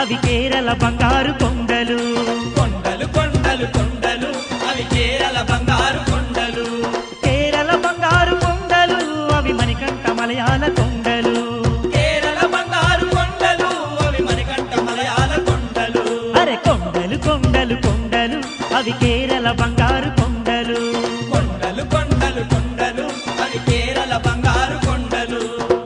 అవి కేరళ బంగారు కొండలు కొండలు కొండలు కొండలు అవి కేరళ బంగారు కొండలు కేరళ బంగారు కొండలు అవి మణికంఠ మలయాళ కొండలు కేరళ బంగారు కొండలు అవి మణికంఠ మలయాళ కొండలు అరే కొండలు కొండలు కొండలు అవి కేరళ బంగారు కొండలు కొండలు కొండలు కొండలు అవి కేరళ బంగారు కొండలు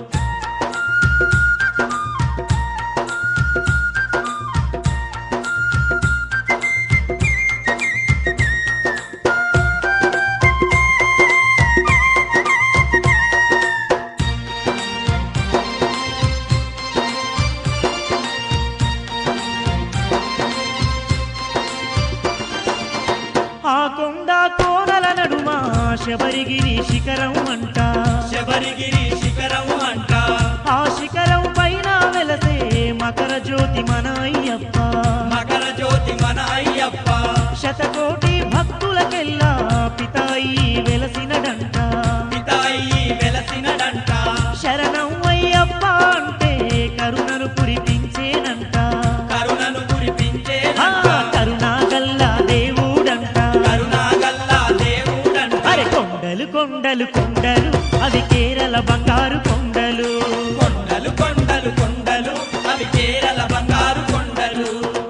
ఆ కొండ కోనల నడుమ శబరిగిరి శిఖరం అంట శబరిగిరి శిఖరం అంట ఆ శిఖరం పైన వెలసే మకర జ్యోతి మన అయ్యప్ప మకర జ్యోతి మన అయ్యప్ప శతకోటి భక్తులకెల్లా పితాయి వెలసినడంట పితాయి వెలసినడంట శరణం అయ్యప్ప అంటే కరుణను కురిపించేనంట కరుణను ఆ, కురిపించేనంట కరుణా గల్లా దేవుడంట కరుణాగల్లా దేవుడంట అరే కొండలు కొండలు కొండలు అవి కేరళ బంగారు కొండలు కొండలు కొండలు కొండలు అవి కేరళ బంగారు కొండలు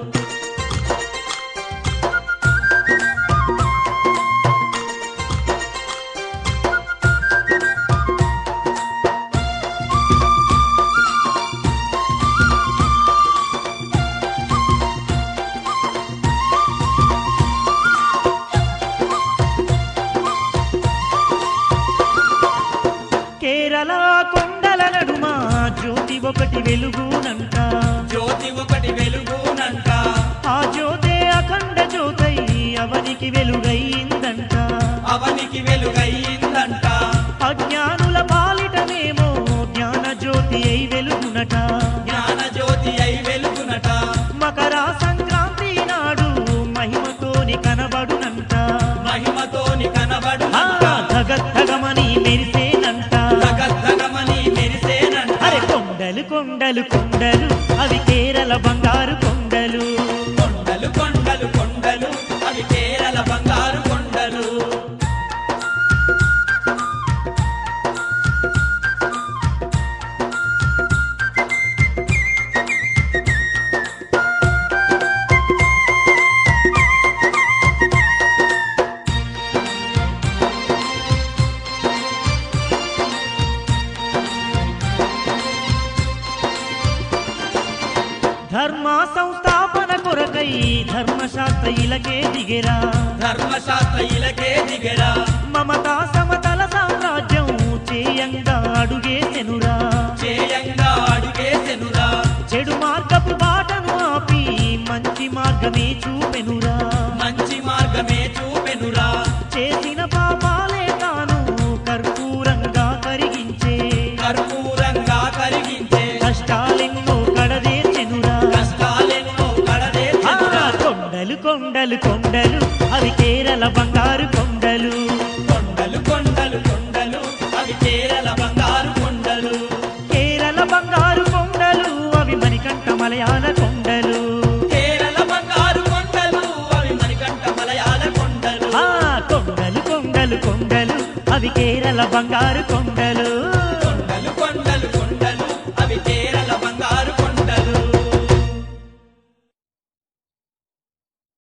కేరళ కొండల నడుమ జ్యోతి ఒకటి వెలుగునంట జ్యోతి ఒకటి వెలుగునంట ఆ జ్యోతే అఖండ జ్యోతై అవనికి వెలుగయిందంట అవనికి వెలుగయ్యిందంట అజ్ఞానుల పాలిటనేమో జ్ఞాన జ్యోతి అయి వెలుగునట జ్ఞాన జ్యోతి అయి వెలుగునట మకర సంక్రాంతి నాడు మహిమతోని కనబడునంట మహిమతోని ఆ, కనబడునంట ధగద్ధగమని మెరిసేనంట జగద్దగమని మెరిసేనంట అరే కొండలు కొండలు కొండలు అవి కేరళ బంగారు కొండలు కొండలు కొండలు కొండలు అవి కేరళ బంగారు కొండలు ధర్మ సంస్థాపన కొరకై ధర్మశాస్త్ర ఇలకే దిగెరా ధర్మశాస్త్ర ఇలకే దిగరా మమతా సమతల సామ్రాజ్యం చేయంగా అడుగేసెనురా చేయంగా అడుగేసెనురా చెడు మార్గపు బాటను ఆపి మంచి మార్గమే చూపెనురా మంచి మార్గమే చూపెనురా చేసిన పాపాలే తాను కర్పూరంగా కరిగించే కర్పూరంగా కరిగించే కష్టాలెన్నో కడదేచెనురా కష్టాలెన్నో ఆ, కడదేసెనురా కొండలు కొండలు కొండలు అవి కేరళ బంగారు కొండలు కొండలు కొండలు కొండలు అవి కేరళ బంగారు కొండలు కేరళ బంగారు కొండలు అవి మణికంఠ మలయాళ కొండలు కేరళ బంగారు కొండలు అవి మణికంఠ మలయాళ కొండలు ఆ కొండలు కొండలు కొండలు అవి కేరళ బంగారు కొండలు